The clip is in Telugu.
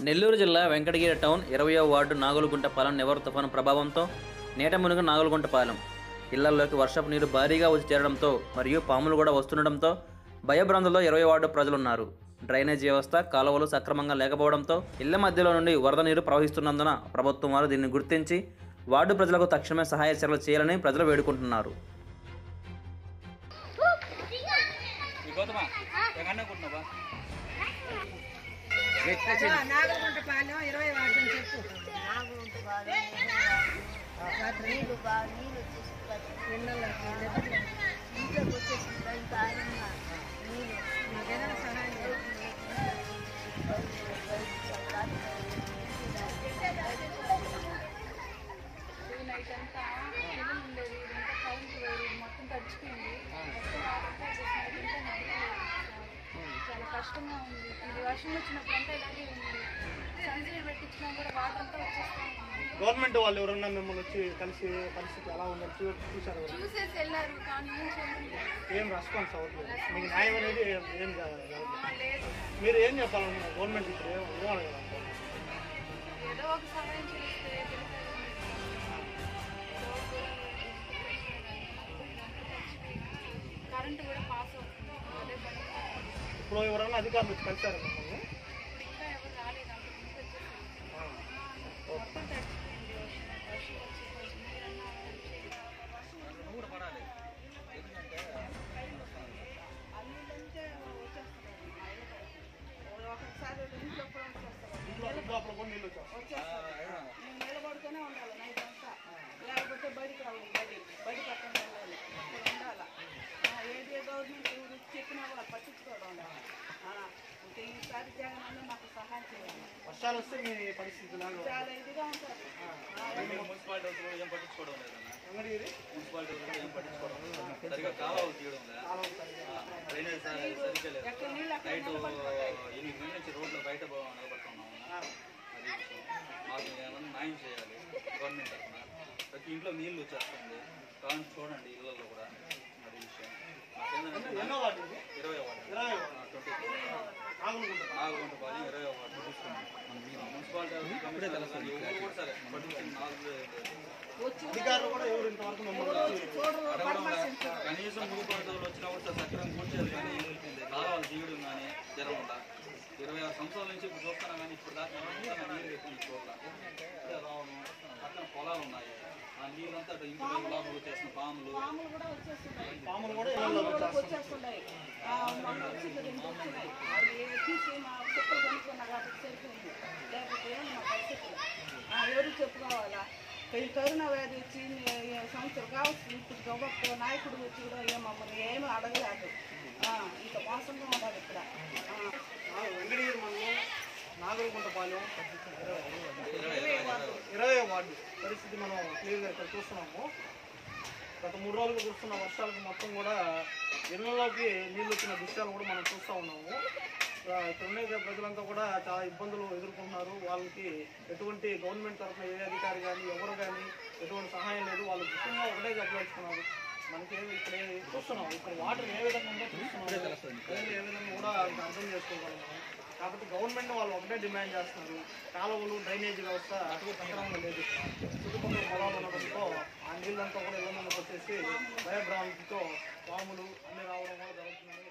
నెల్లూరు జిల్లా వెంకటగిరి టౌన్ ఇరవయో వార్డు నాగులగుంటపాలెం నివర్ తుఫాను ప్రభావంతో నీట మునుగు నాగులగుంటపాలెం ఇళ్లలోకి వర్షపు నీరు భారీగా వచ్చి చేరడంతో మరియు పాములు కూడా వస్తుండడంతో భయభ్రాంతులతో ఇరవై వార్డు ప్రజలున్నారు డ్రైనేజ్ వ్యవస్థ కాలువలు సక్రమంగా లేకపోవడంతో ఇళ్ల మధ్యలో నుండి వరద నీరు ప్రవహిస్తున్నందున ప్రభుత్వం వారు దీన్ని గుర్తించి వార్డు ప్రజలకు తక్షణమే సహాయ చర్యలు చేయాలని ప్రజలు వేడుకుంటున్నారు నాగలగుంట పాలెం ఇరవై వార్డు అని చెప్పు నాగుంట బాగా నీళ్ళు బాగా నీళ్ళు వచ్చేసి ఇంట్లోకి వచ్చేసి ఇంకా ఆనందంగా నీళ్ళు మాకేదైనా సహాయం చేయండి. నైట్ అంతా ఫిలిం ఉండేది ఇదంతా కరెంట్ లేదు ఇది మొత్తం తడిచిపోయింది మొత్తం వాటర్తో వచ్చేసినది ఇంకా నిద్రలేదు. చాలా కష్టంగా ఉంది ఇది వర్షం వచ్చినప్పుడు అంతా ఇలాగే ఉంది సంజయ్ పెట్టించినా కూడా వాటర్ అంతా వచ్చేస్తా ఉంది గవర్నమెంట్ వాళ్ళు ఎవరన్నా మిమ్మల్ని వచ్చి కలిసి పరిస్థితి ఎలా ఉందని చూ చూశారు ఎవరు? చూసేసి వెళ్ళారు కానీ ఏం చేయలేదు ఏం రెస్పాన్స్ అవ్వట్లేదు మీకు న్యాయం అనేది ఏం ఏం జరగలేదు. ఆ, లేదు మీరు ఏం చెప్పాలనుకున్నారు గవర్నమెంట్ ఇప్పుడు ఏం ఏం అడగాలనుకుంటున్నారు ఏదో ఒక సహాయం చేస్తే కరెంట్ కూడా పాస్ అవుతుంది అదే పని ఇప్పుడు ఎవరన్నా అధికారులు వచ్చి కలిసారు మిమ్మల్ని ఇంకా ఎవరు రాలేదు అంత ముందు వచ్చేసి ఆ. మొత్తం తడిచిపోయింది వర్షం వర్షం వచ్చి కొంచెం నీరన్నా ఒకసారి ఇంట్లో కూడా వచ్చేస్తారు ఇంట్లో ఇంట్లో అప్పుడు కూడా నీళ్ళు వచ్చారు మేము నిలబడుతూనే ఉండాలి నైట్ అంతా లేకపోతే బడికి రావాలి బడి బడి పక్కన వెళ్ళాలి అక్కడ ఉండాలి ఆ, ఏది గవర్నమెంట్ ఎవరు చెప్పినా కూడా పట్టించుకోవడం ఉండాలి ఆ, ఇంకా ఈసారి జగన్ అన్న మాకు సహాయం చేయాలి వర్షాలు వస్తే మీ పరిస్థితి లాగా చాలా ఇదిగా ఉంటుంది అంగడి ఇది మున్సిపాలిటీ కూడా ఏం పట్టించుకోవడం లేదు. సరిగ్గా కాలువలు తీయడం లేదు. డ్రైనేజ్ సరి- సరిగ్గా లేదు. ఎక్కడ నీళ్ళు అక్కడ నైట్ ఎనిమిది గంటల నుంచి రోడ్లో బయట పో- నిలబడుతున్నాము అది విషయం. మాకు ఏమన్నా న్యాయం చేయాలి గవర్నమెంట్ తరఫున ప్రతి ఇంట్లో నీళ్లు వచ్చేస్తుంది కావాలని చూడండి ఇళ్ళల్లో కూడా అది విషయం మాకేందంటే ఎన్నో వాటి ఇది ఇరవై వార్డు ఇరవై వాటి. ట్వంటీ నాగులుగుంట నాలుగు పాలి ఇరవై వార్డు మున్సిపాలిటీ కమిషనర్ కానీ ఎవరు కూడా సరే పట్టించిన నాలుగు లేదు. అధికారులు కూడా ఎవరు ఇంతవరకు మమ్మల్ని వచ్చి అడగడం లే. కనీసం మూడు పంటలు వచ్చినా కూడా సక్రమంగా కూర్చోదు కానీ కాలువలు తీయడం కానీ జరగకుండా ఇరవై ఆరు సంవత్సరాల నుంచి ఇప్పుడు చూస్తాను కానీ ఇప్పుడు దాకా అంతా నీళ్ళు ఎక్కువ చూడాలి రావడం పక్కన పొలాలు ఉన్నాయి ఆ నీళ్ళంతా ఇంట్లో లోపల వచ్చేసిన పాములు పాములు కూడా వచ్చేస్తున్నాయి పాములు కూడా ఇళ్ళలో వచ్చేస్తారు వచ్చేస్తున్నాయి ఆ, మొన్న వచ్చింది రెండు వచ్చినాయి అవి తీసి మా కుక్కలు కొనుక్కున్నా కాబట్టి సరిపోయింది లేకపోతే ఏం మా పరిస్థితులు ఆ, ఎవరు చెప్పుకోవాలా ఈ కరోనా వ్యాధి వచ్చి ఈ సంవత్సరం కావచ్చు ఇప్పుడు గొప్ప నాయకుడు వచ్చి కూడా ఏం మమ్మల్ని ఏమీ అడగలేదు ఆ, ఇంత మోసంగా ఉండాలి ఇక్కడ ఆ, ఆ, వెంకటగిరి మండలం నాగలగుంట పాలెం ఇరవై వార్డు పరిస్థితి మనం క్లియర్గా ఇక్కడ చూస్తున్నాము గత మూడు రోజులు కురుస్తున్న వర్షాలకు మొత్తం కూడా ఇళ్లలోకి నీళ్ళు వచ్చిన దృశ్యాలు కూడా మనం చూస్తూ ఉన్నాము ఆ, ఇక్కడ ఉండే ప్రజలంతా కూడా చాలా ఇబ్బందులు ఎదుర్కొంటున్నారు వాళ్ళకి ఎటువంటి గవర్నమెంట్ తరఫున ఏ అధికారి కానీ ఎవరు కానీ ఎటువంటి సహాయం లేదు వాళ్ళు ముఖ్యంగా ఒకటే చెప్పదలుచుకున్నారు మనకి ఏమి ఇక్కడ ఏ- చూస్తున్నాం ఇక్కడ వాటర్ ఏ విధంగా ఉందో చూస్తున్నాం ప్రజలు ఏ విధంగా కూడా ఇంకా అర్థం చేసుకోగలుగుతాం కాబట్టి గవర్నమెంట్ వాళ్ళు ఒకటే డిమాండ్ చేస్తున్నారు కాలువలు డ్రైనేజ్ వ్యవస్థ సక్రమంగా లేదు చుట్టుపక్కల పొలాలు ఉండడంతో ఆ నీళ్ళంతా కూడా ఇళ్ళ ముందుకు వచ్చేసి భయభ్రాంతితో పాములు అన్ని రావడం కూడా జరుగుతుందని